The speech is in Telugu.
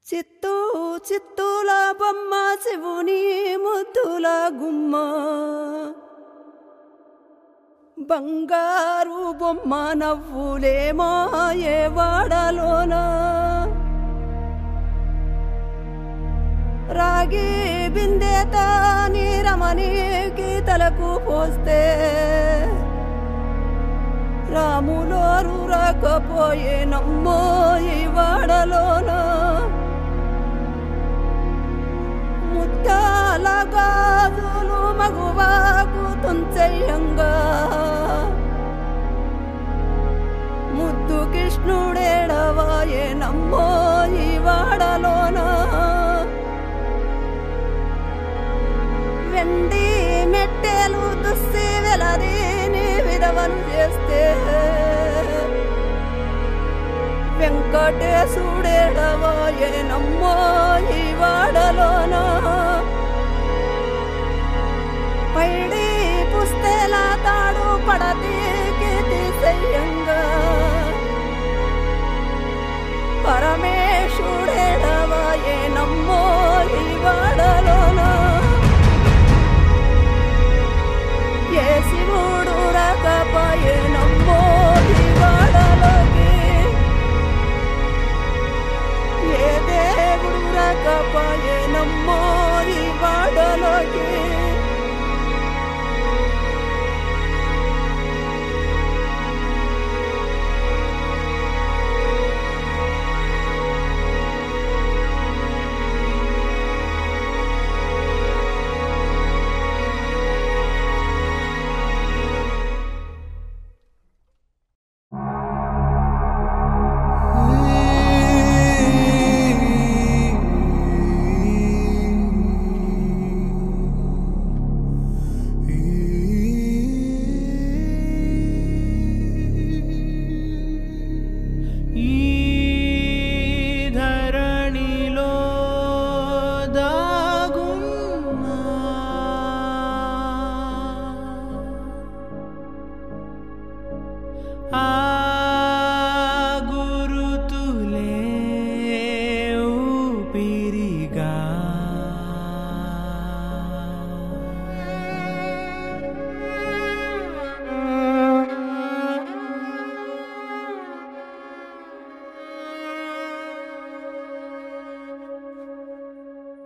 చిత్తూ చిత్తూల బొమ్మ శివుని ముద్దుల గుమ్మ బంగారు బొమ్మ నవ్వులేమో ఏ వాడలోన రాగి బిందెత నీరమణి గీతలకు పోస్తే రాములోరు రాకపోయే నమ్మో ఈ వాడలోన ముత్యాల గాజులు మగువాకు తుంచెయ్యంగా ముద్దు కృష్ణుడేడవాయే నమ్మో ఈ వాడలోన వెండి మెట్టెలు దుస్సి వెలరీని విధవలు చేస్తే వెంకటేశుడేడవాయే నమ్మో ఈ వాడలోన పైడి పుస్తెల తాడు పడతీకి తీసెయ్యంగా పరమేశుడేడవాయే నమ్మో ఈ వాడలోన ఏ శివుడు రకపోయే నమ్మో ఈ వాడలోకి ఏ దేవుడు రకపోయే నమ్మో ఈ వాడలోకి ఈ ధరణిలో దాగున్నా ఆ